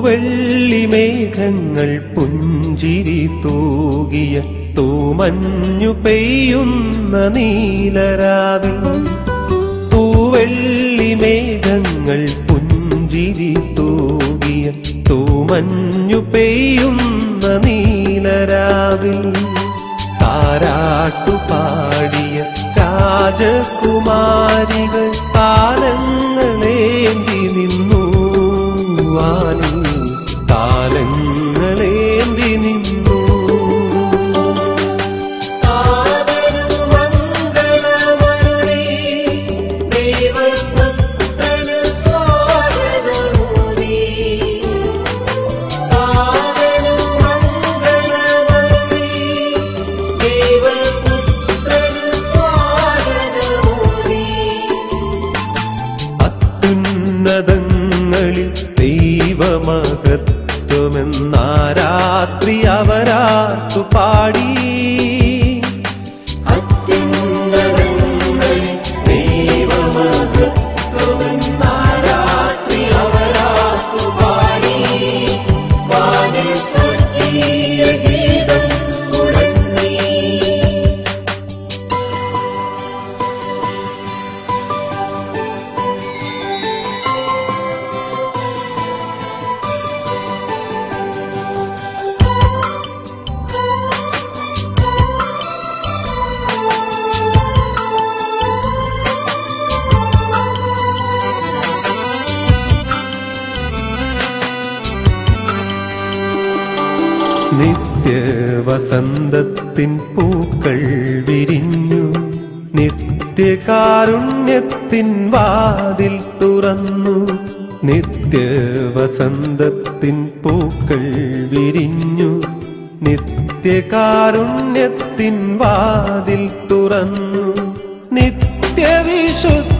തൂവെള്ളി മേഘങ്ങൾ പുഞ്ചിരി തൂകിയ തൂമഞ്ഞു പെയ്യുന്ന നീലരാവിൽ തൂവെള്ളി മേഘങ്ങൾ പുഞ്ചിരി തൂകിയ തൂമഞ്ഞു പെയ്യുന്ന നീലരാവിൽ താരാട്ടു പാടിയ രാജകുമാരികൾ താലങ്ങളേന്തി നിന്നു വാനിൽ താലങ്ങളേന്തി നിന്നു അത്യുന്നതങ്ങളിൽ ദൈവമഹത്വമെന്നാ രാത്രി അവരാത്തു പാടി അത്യുന്നതങ്ങളിൽ ദൈവമഹത്വമെന്നാ രാത്രി അവരാത്തു പാടി വാനിൽ സ്വർഗീയ ഗീതം മുഴങ്ങി നിത്യവസന്തത്തിൻ പൂക്കൾ വിരിഞ്ഞു നിത്യകാരുണ്യത്തിൻ വാതിൽ തുറന്നു നിത്യവസന്തത്തിൻ പൂക്കൾ വിരിഞ്ഞു നിത്യകാരുണ്യത്തിൻ വാതിൽ തുറന്നു നിത്യവിശുദ്ധ